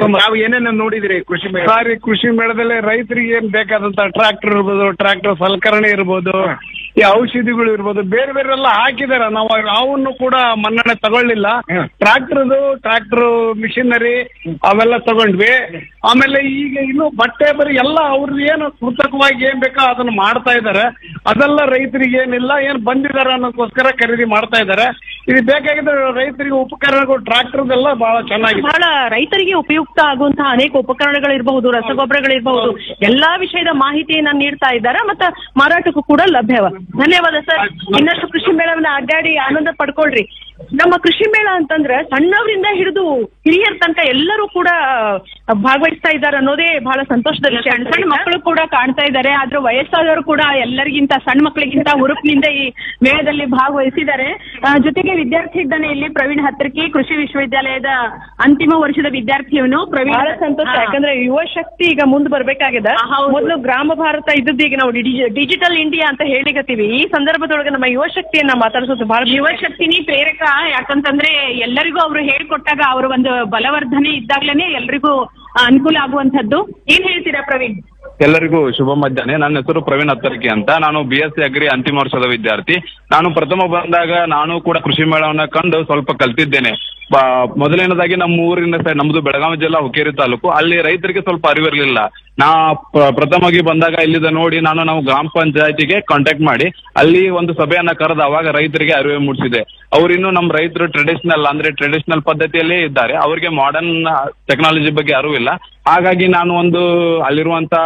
ತಾವು ಏನೇನ ನೋಡಿದಿರಿ ಕೃಷಿ ಮೇಳ ಸಾರಿ ಕೃಷಿ ಮೇಳದಲ್ಲಿ ರೈತರಿಗೆ ಏನ್ ಬೇಕಾದಂತ ಟ್ರಾಕ್ಟರ್ ಇರ್ಬೋದು ಟ್ರಾಕ್ಟರ್ ಸಲಕರಣೆ ಇರ್ಬೋದು ಈ ಔಷಧಿಗಳು ಇರ್ಬೋದು ಬೇರೆ ಬೇರೆ ಎಲ್ಲ ಹಾಕಿದಾರೆ ನಾವು ಅವನ್ನು ಕೂಡ ಮನ್ನಣೆ ತಗೊಳ್ಳಿಲ್ಲ ಹ್ಮ್. ಟ್ರಾಕ್ಟರ್ದು ಟ್ರಾಕ್ಟರ್ ಮಿಷಿನರಿ ಅವೆಲ್ಲ ತಗೊಂಡ್ವಿ ಆಮೇಲೆ ಈಗ ಇನ್ನು ಬಟ್ಟೆ ಬರಿ ಎಲ್ಲ ಅವ್ರದ್ದು ಏನು ಕೃತಕವಾಗಿ ಏನ್ ಬೇಕೋ ಅದನ್ನ ಮಾಡ್ತಾ ಇದ್ದಾರೆ ಅದೆಲ್ಲ ರೈತರಿಗೆ ಏನಿಲ್ಲ ಏನ್ ಬಂದಿದ್ದಾರೆ ಅನ್ನೋದಕ್ಕೋಸ್ಕರ ಖರೀದಿ ಮಾಡ್ತಾ ಇದ್ದಾರೆ ಇದು ಬೇಕಾಗಿದ್ರೆ ರೈತರಿಗೆ ಉಪಕರಣಗಳು ಟ್ರಾಕ್ಟರ್ದೆಲ್ಲ ಬಹಳ ಚೆನ್ನಾಗಿದೆ ಬಹಳ ರೈತರಿಗೆ ಉಪಯುಕ್ತ ಆಗುವಂತಹ ಅನೇಕ ಉಪಕರಣಗಳಿರಬಹುದು ರಸಗೊಬ್ಬರಗಳಿರಬಹುದು ಎಲ್ಲಾ ವಿಷಯದ ಮಾಹಿತಿಯನ್ನ ನೀಡ್ತಾ ಇದ್ದಾರೆ ಮತ್ತೆ ಮಾರಾಟಕ್ಕೂ ಕೂಡ ಲಭ್ಯವ ಧನ್ಯವಾದ ಸರ್ ಇನ್ನಷ್ಟು ಕೃಷಿ ಮೇಳವನ್ನ ಅಡ್ಡಾಡಿ ಆನಂದ ಪಡ್ಕೊಳ್ರಿ ನಮ್ಮ ಕೃಷಿ ಮೇಳ ಅಂತಂದ್ರೆ ಸಣ್ಣವರಿಂದ ಹಿಡಿದು ಹಿರಿಯರ ತನಕ ಎಲ್ಲರೂ ಕೂಡ ಭಾಗವಹಿಸ್ತಾ ಇದ್ದಾರೆ ಅನ್ನೋದೇ ಬಹಳ ಸಂತೋಷದ ವಿಷಯ ಸಣ್ಣ ಸಣ್ಣ ಮಕ್ಕಳು ಕೂಡ ಕಾಣ್ತಾ ಇದ್ದಾರೆ ಆದ್ರೆ ವಯಸ್ಸಾದವರು ಕೂಡ ಎಲ್ಲರಿಗಿಂತ ಸಣ್ಣ ಮಕ್ಕಳಿಗಿಂತ ಹುರುಪಿನಿಂದ ಈ ಮೇಳದಲ್ಲಿ ಭಾಗವಹಿಸಿದ್ದಾರೆ ಆ, ಜೊತೆಗೆ ವಿದ್ಯಾರ್ಥಿ ಇದ್ದಾನೆ ಇಲ್ಲಿ ಪ್ರವೀಣ್ ಹತ್ರಕಿ ಕೃಷಿ ವಿಶ್ವವಿದ್ಯಾಲಯದ ಅಂತಿಮ ವರ್ಷದ ವಿದ್ಯಾರ್ಥಿಯವನು ಪ್ರವೀಣ್ ಬಹಳ ಸಂತೋಷ ಹಾ. ಯಾಕಂದ್ರೆ ಯುವ ಶಕ್ತಿ ಈಗ ಮುಂದೆ ಬರ್ಬೇಕಾಗಿದೆ ಆ, ಹೌದು. ಮೊದಲು ಗ್ರಾಮ ಭಾರತ ಇದ್ದದ್ದು ಈಗ ನಾವು ಡಿಜಿಟಲ್ ಇಂಡಿಯಾ ಅಂತ ಹೇಳಿಕತ್ತೀವಿ ಈ ಸಂದರ್ಭದೊಳಗೆ ನಮ್ಮ ಯುವ ಶಕ್ತಿಯನ್ನ ಮಾತಾಡಿಸೋದು ಬಹಳ ಯುವ ಶಕ್ತಿನಿ ಪ್ರೇರಕ ಯಾಕಂತಂದ್ರೆ ಎಲ್ಲರಿಗೂ ಅವರು ಹೇಳ್ಕೊಟ್ಟಾಗ ಅವರ ಒಂದು ಬಲವರ್ಧನೆ ಇದ್ದಾಗ್ಲೇನೆ ಎಲ್ರಿಗೂ ಆ, ಅನುಕೂಲ ಆಗುವಂತದ್ದು ಏನ್ ಹೇಳ್ತೀರಾ ಪ್ರವೀಣ್ ಎಲ್ಲರಿಗೂ ಶುಭ ಮಧ್ಯಾಹ್ನ ನನ್ನ ಹೆಸರು ಪ್ರವೀಣ್ ಹತ್ತರ್ಕಿ ಅಂತ ನಾನು ಬಿ ಎಸ್ ಸಿ ಅಗ್ರಿ ಅಂತಿಮ ವರ್ಷದ ವಿದ್ಯಾರ್ಥಿ ನಾನು ಪ್ರಥಮ ಬಂದಾಗ ನಾನು ಕೂಡ ಕೃಷಿ ಮೇಳವನ್ನ ಕಂಡು ಸ್ವಲ್ಪ ಕಲ್ತಿದ್ದೇನೆ ಬ- ಮೊದಲನೇದಾಗಿ ನಮ್ಮ ಊರಿನ ಸೈಡ್ ನಮ್ದು ಬೆಳಗಾವಿ ಜಿಲ್ಲಾ ಹುಕ್ಕೇರಿ ತಾಲೂಕು ಅಲ್ಲಿ ರೈತರಿಗೆ ಸ್ವಲ್ಪ ಅರಿವಿರಲಿಲ್ಲ ನಾ ಪ್ರ- ಪ್ರಥಮವಾಗಿ ಬಂದಾಗ ಇಲ್ಲಿದ ನೋಡಿ ನಾನು ನಾವು ಗ್ರಾಮ ಪಂಚಾಯತಿಗೆ ಕಾಂಟ್ಯಾಕ್ಟ್ ಮಾಡಿ ಅಲ್ಲಿ ಒಂದು ಸಭೆಯನ್ನ ಕರೆದು ಅವಾಗ ರೈತರಿಗೆ ಅರಿವು ಮೂಡಿಸಿದೆ ಅವರಿನ್ನು ನಮ್ಮ ರೈತರು ಟ್ರೆಡಿಷನಲ್ ಅಂದ್ರೆ ಟ್ರೆಡಿಷನಲ್ ಪದ್ಧತಿಯಲ್ಲೇ ಇದ್ದಾರೆ ಅವರಿಗೆ ಮಾಡರ್ನ್ ಟೆಕ್ನಾಲಜಿ ಬಗ್ಗೆ ಅರಿವಿಲ್ಲ ಹಾಗಾಗಿ ನಾನು ಒಂದು ಅಲ್ಲಿರುವಂತ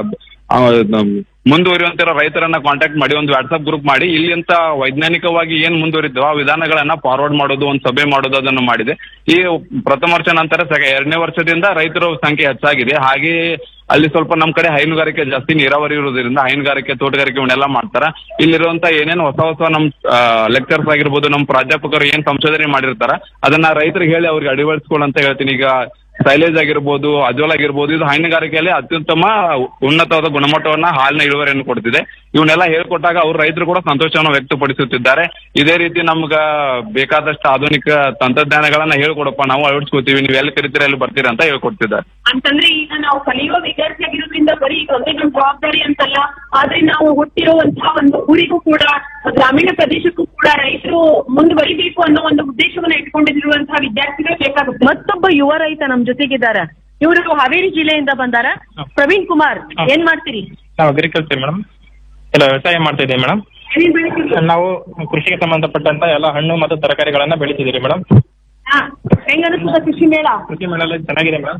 ಆ, ನಮ್ ಮುಂದುವರಿಯುವಂತಿರೋ ರೈತರನ್ನ ಕಾಂಟ್ಯಾಕ್ಟ್ ಮಾಡಿ ಒಂದು ವಾಟ್ಸ್ಆಪ್ ಗ್ರೂಪ್ ಮಾಡಿ ಇಲ್ಲಿ ಅಂತ ವೈಜ್ಞಾನಿಕವಾಗಿ ಏನ್ ಮುಂದುವರಿದ್ವು ಆ ವಿಧಾನಗಳನ್ನ ಫಾರ್ವರ್ಡ್ ಮಾಡೋದು ಒಂದು ಸಭೆ ಮಾಡೋದು ಅದನ್ನು ಮಾಡಿದೆ ಈ ಪ್ರಥಮ ವರ್ಷ ನಂತರ ಸೆಕೆ ಎರಡನೇ ವರ್ಷದಿಂದ ರೈತರ ಸಂಖ್ಯೆ ಹೆಚ್ಚಾಗಿದೆ ಹಾಗೆ ಅಲ್ಲಿ ಸ್ವಲ್ಪ ನಮ್ ಕಡೆ ಹೈನುಗಾರಿಕೆ ಜಾಸ್ತಿ ನೀರಾವರಿ ಇರೋದ್ರಿಂದ ಹೈನುಗಾರಿಕೆ ತೋಟಗಾರಿಕೆ ಇವನ್ನೆಲ್ಲ ಮಾಡ್ತಾರ ಇಲ್ಲಿರುವಂತ ಏನೇನು ಹೊಸ ಹೊಸ ನಮ್ ಲೆಕ್ಚರ್ಸ್ ಆಗಿರ್ಬೋದು ನಮ್ ಪ್ರಾಧ್ಯಾಪಕರು ಏನ್ ಸಂಶೋಧನೆ ಮಾಡಿರ್ತಾರ ಅದನ್ನ ರೈತರಿಗೆ ಹೇಳಿ ಅವ್ರಿಗೆ ಅಳವಡಿಸ್ಕೊಳ್ಳಿ ಅಂತ ಹೇಳ್ತೀನಿ ಈಗ ಸೈಲೇಜ್ ಆಗಿರ್ಬೋದು ಅಜೋಲ್ ಆಗಿರ್ಬೋದು ಇದು ಹೈನುಗಾರಿಕೆಯಲ್ಲಿ ಅತ್ಯುತ್ತಮ ಉನ್ನತವಾದ ಗುಣಮಟ್ಟವನ್ನ ಹಾಲಿನ ಇಳುವರಿಯನ್ನು ಕೊಡ್ತಿದೆ ಇವನ್ನೆಲ್ಲ ಹೇಳ್ಕೊಟ್ಟಾಗ ಅವ್ರು ರೈತರು ಕೂಡ ಸಂತೋಷವನ್ನು ವ್ಯಕ್ತಪಡಿಸುತ್ತಿದ್ದಾರೆ ಇದೇ ರೀತಿ ನಮ್ಗ ಬೇಕಾದಷ್ಟು ಆಧುನಿಕ ತಂತ್ರಜ್ಞಾನಗಳನ್ನ ಹೇಳ್ಕೊಡಪ್ಪ ನಾವು ಅಳವಡಿಸ್ಕೋತೀವಿ ನೀವು ಎಲ್ಲಿ ಕರಿತೀರ ಎಲ್ಲಿ ಬರ್ತೀರಾ ಅಂತ ಹೇಳ್ಕೊಡ್ತಿದ್ದಾರೆ ಅಂತಂದ್ರೆ ಈಗ ನಾವು ಕಲಿಯುವ ವಿದ್ಯಾರ್ಥಿ ಆಗಿರೋದ್ರಿಂದ ಬರೀ ಇದೊಂದೇ ನಮ್ಮ ಜವಾಬ್ದಾರಿ ಅಂತಲ್ಲ ಆದ್ರೆ ನಾವು ಹುಟ್ಟಿರುವಂತಹ ಒಂದು ಊರಿಗೂ ಕೂಡ ಗ್ರಾಮೀಣ ಪ್ರದೇಶಕ್ಕೂ ಕೂಡ ರೈತರು ಮುಂದುವರಿಬೇಕು ಅನ್ನೋ ಒಂದು ಉದ್ದೇಶವನ್ನ ಇಟ್ಕೊಂಡಿರುವಂತಹ ವಿದ್ಯಾರ್ಥಿಗಳು ಬೇಕಾಗುತ್ತೆ ಮತ್ತೊಬ್ಬ ಯುವ ರೈತ ನಮ್ ಜೊತೆಗಿದ್ದಾರೆ ಇವರು ಹಾವೇರಿ ಜಿಲ್ಲೆಯಿಂದ ಬಂದಾರ ಪ್ರವೀಣ್ ಕುಮಾರ್ ಏನ್ ಮಾಡ್ತೀರಿ ನಾವು ಅಗ್ರಿಕಲ್ಚರ್ ಮೇಡಮ್ ಎಲ್ಲ ವ್ಯವಸಾಯ ಮಾಡ್ತಾ ಇದ್ದೀವಿ ಮೇಡಮ್ ಏನೇನ್ ಬೆಳಿತೀರಿ? ಕೃಷಿಗೆ ಸಂಬಂಧಪಟ್ಟಂತ ಎಲ್ಲ ಹಣ್ಣು ಮತ್ತು ತರಕಾರಿಗಳನ್ನ ಬೆಳಿತಿದ್ದೀರಿ ಮೇಡಮ್ ಹಾ. ಹೆಂಗ್ ಅನಿಸ್ತದ ಕೃಷಿ ಮೇಳ ಕೃಷಿ ಮೇಳಲ್ಲಿ ಚೆನ್ನಾಗಿದೆ ಮೇಡಮ್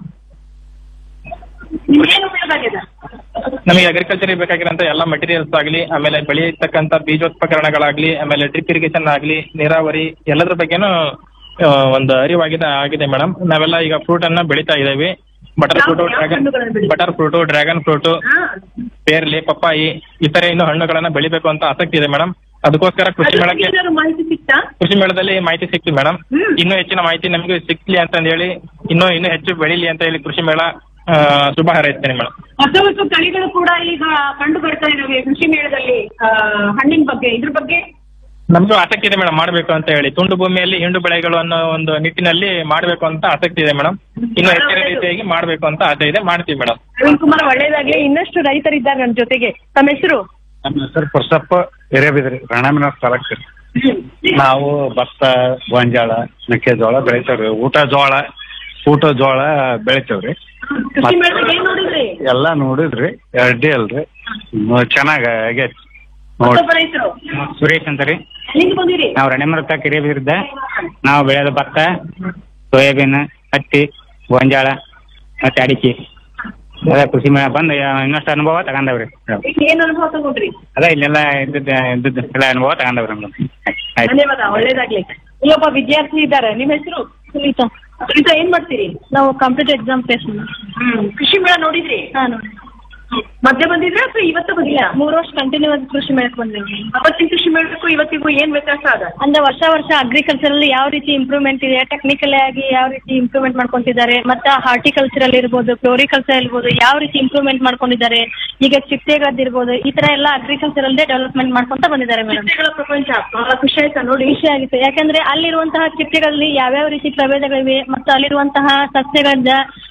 ನಿಮ್ಗೇನು ಉಪಯೋಗ ನಮಗೆ ಅಗ್ರಿಕಲ್ಚರ್ ಬೇಕಾಗಿರೋಂಥ ಎಲ್ಲ ಮಟೀರಿಯಲ್ಸ್ ಆಗಲಿ ಆಮೇಲೆ ಬೆಳೆಯತಕ್ಕಂಥ ಬೀಜೋತ್ಪಕರಣಗಳಾಗ್ಲಿ ಆಮೇಲೆ ಡ್ರಿಪ್ ಇರಿಗೇಷನ್ ಆಗಲಿ ನೀರಾವರಿ ಎಲ್ಲದ್ರ ಬಗ್ಗೆನೂ ಆ, ಒಂದು ಅರಿವಾಗಿದೆ ಆಗಿದೆ ಮೇಡಮ್ ನಾವೆಲ್ಲ ಈಗ ಫ್ರೂಟ್ ಅನ್ನ ಬೆಳಿತಾ ಇದ್ದೇವೆ ಬಟರ್ ಯಾವ- ಫ್ರೂಟು ಯಾವ ಡ್ರ್ಯಾಗನ್ ಹಣ್ಣುಗಳನ್ನ ಬೆಳಿತೀರಾ? ಬಟರ್ ಫ್ರೂಟು ಡ್ರ್ಯಾಗನ್ ಫ್ರೂಟು ಪೇರ್ಲಿ ಪಪ್ಪಾಯಿ ಈ ತರ ಇನ್ನು ಹಣ್ಣುಗಳನ್ನ ಬೆಳಿಬೇಕು ಅಂತ ಆಸಕ್ತಿ ಇದೆ ಮೇಡಮ್ ಅದಕ್ಕೋಸ್ಕರ ಕೃಷಿ ಮೇಳಕ್ಕೆ ಏನಾದ್ರು ಮಾಹಿತಿ ಸಿಕ್ತಾ ಕೃಷಿ ಮೇಳದಲ್ಲಿ ಮಾಹಿತಿ ಸಿಕ್ತು ಮೇಡಮ್ ಹ್ಮ್. ಇನ್ನೂ ಹೆಚ್ಚಿನ ಮಾಹಿತಿ ನಮಗೆ ಸಿಕ್ಲಿ ಅಂತ ಹೇಳಿ ಇನ್ನೂ ಇನ್ನೂ ಹೆಚ್ಚು ಬೆಳೀಲಿ ಅಂತ ಹೇಳಿ ಕೃಷಿ ಮೇಳ ಆ, ಶುಭ ಹಾರೈಸ್ತೇನೆ ಮೇಡಮ್ ಹೊಸ ಹೊಸ ತಳಿಗಳು ಕೂಡ ಈಗ ಕಂಡು ಬರ್ತಾ ಇದಾವೆ ಕೃಷಿ ಮೇಳದಲ್ಲಿ ಆ, ಹಣ್ಣಿನ ಬಗ್ಗೆ ಇದ್ರ ಬಗ್ಗೆ ನಮಗೂ ಆಸಕ್ತಿ ಇದೆ ಮೇಡಮ್ ಮಾಡಬೇಕು ಅಂತ ಹೇಳಿ ತುಂಡು ಭೂಮಿಯಲ್ಲಿ ಹಿಂಡು ಬೆಳೆಗಳು ಅನ್ನೋ ಒಂದು ನಿಟ್ಟಿನಲ್ಲಿ ಮಾಡಬೇಕು ಅಂತ ಆಸಕ್ತಿ ಇದೆ ಮೇಡಮ್ ಇನ್ನೂ ಹೆಚ್ಚಿನ ರೀತಿಯಾಗಿ ಮಾಡಬೇಕು ಅಂತ ಆಸೆ ಇದೆ ಮಾಡ್ತೀವಿ ಮೇಡಮ್ ಪ್ರವೀಣ್ ಕುಮಾರ್ ಒಳ್ಳೇದಾಗ್ಲಿ ಇನ್ನಷ್ಟು ರೈತರಿದ್ದಾರೆ ನನ್ನ ಜೊತೆಗೆ ತಮ್ಮ ಹೆಸರು ನಮ್ಮ ಹೆಸರು ಪುರುಷಪ್ಪ ಹಿರೇಬಿದ್ರಿ ರಾಣಾಮಿನ ತಾಲೂಕು ನಾವು ಭತ್ತ ಗೋಂಜಾಳ ಮೆಕ್ಕೆಜೋಳ ಬೆಳಿತೇವ್ರಿ ಊಟ ಜೋಳ ಊಟ ಜೋಳ ಬೆಳಿತೇವ್ರಿ ಕೃಷಿ ಮೇಳದಾಗ ಏನ್ ನೋಡಿದ್ರಿ ಎಲ್ಲ ನೋಡಿದ್ರಿ ಅಡ್ಡಿ ಅಲ್ರಿ ನೋ- ಚೆನ್ನಾಗ ಆಗೈತಿ ನೋಡಿ ಮತ್ತೊಬ್ಬ ರೈತರು ಸುರೇಶ್ ಅಂತ ರೀ ಎಲ್ಲಿಂದ ಬಂದಿರಿ ನಾವು ರಣಮರತ ಹಿರೇಬಿದ್ರಿದ್ದ ನಾವು ಬೆಳೆದ ಭತ್ತ ಸೋಯಾಬೀನ್ ಹತ್ತಿ ಗೋಂಜಾಳ ಮತ್ತೆ ಅಡಿಕೆ ಅದ ಕೃಷಿ ಮೇಳ ಬಂದು ಇನ್ನಷ್ಟು ಅನುಭವ ತಗೊಂಡವ್ರಿ ಈಗ ಏನ್ ಅನುಭವ ತಗೊಂಡ್ರಿ ಅದ ಇಲ್ಲೆಲ್ಲ ಇದ್ದದ್ದು ಇದ್ದದ್ದು ಎಲ್ಲ ಅನುಭವ ತಗೊಂಡವ್ರಿ ನಮ್ಗೆ ಆಯ್ತು ಧನ್ಯವಾದ ಒಳ್ಳೇದಾಗ್ಲಿ ಇಲ್ಲೊಬ್ಬ ವಿದ್ಯಾರ್ಥಿ ಇದ್ದಾರೆ ನಿಮ್ಮ ಹೆಸರು ಸುನೀತಾ ಸುನೀತಾ ಏನ್ ಮಾಡ್ತೀರಿ ನಾವು ಕಾಂಪಿಟೇಟಿವ್ ಎಕ್ಸಾಮ್ ಫೇಸ್ ಹ್ಮ್ ಕೃಷಿ ಮೇಳ ನೋಡಿದ್ರಿ ಹಾ ನೋಡಿ ಮಧ್ಯೆ ಬಂದಿದ್ರೆ ಅಥವಾ ಇವತ್ತು ಬಂದಿಲ್ಲ ಮೂರು ವರ್ಷ ಕಂಟಿನ್ಯೂಸ್ ಕೃಷಿ ಮೇಳಕ್ಕೆ ಬಂದಿವಿ ಅವತ್ತಿನ ಕೃಷಿ ಮೇಳಕ್ಕೂ ಇವತ್ತಿಗೂ ಏನ್ ವ್ಯತ್ಯಾಸ ಅದ ಅಂದ್ರೆ ವರ್ಷ ವರ್ಷ ಅಗ್ರಿಕಲ್ಚರ್ ಅಲ್ಲಿ ಯಾವ ರೀತಿ ಇಂಪ್ರೂವ್ಮೆಂಟ್ ಇದೆ ಟೆಕ್ನಿಕಲ್ ಆಗಿ ಯಾವ ರೀತಿ ಇಂಪ್ರೂವ್ಮೆಂಟ್ ಮಾಡ್ಕೊಂತಿದ್ದಾರೆ ಮತ್ತೆ ಹಾರ್ಟಿಕಲ್ಚರ್ ಅಲ್ಲಿ ಇರ್ಬೋದು ಫ್ಲೋರಿಕಲ್ಚರ್ ಇರ್ಬೋದು ಯಾವ ರೀತಿ ಇಂಪ್ರೂವ್ಮೆಂಟ್ ಮಾಡ್ಕೊಂಡಿದ್ದಾರೆ ಈಗ ಚಿಟ್ಟೆಗಳದ್ದು ಇರ್ಬೋದು ಈ ತರ ಎಲ್ಲ ಅಗ್ರಿಕಲ್ಚರ್ ಅಲ್ಲೇ ಡೆವಲಪ್ಮೆಂಟ್ ಮಾಡ್ಕೊಂತ ಬಂದಿದ್ದಾರೆ ಮೇಡಮ್ ಚಿಟ್ಟೆಗಳ ಪ್ರಪಂಚ ಬಹಳ ಖುಷಿ ಆಯ್ತಾ ನೋಡಿ ಖುಷಿ ಆಗಿತ್ತು ಯಾಕಂದ್ರೆ ಅಲ್ಲಿರುವಂತಹ ಚಿಟ್ಟೆಗಳಲ್ಲಿ ಯಾವ್ಯಾವ ರೀತಿ ಪ್ರಭೇದಗಳಿವೆ ಮತ್ತು ಅಲ್ಲಿರುವಂತಹ ಸಸ್ಯಗಳ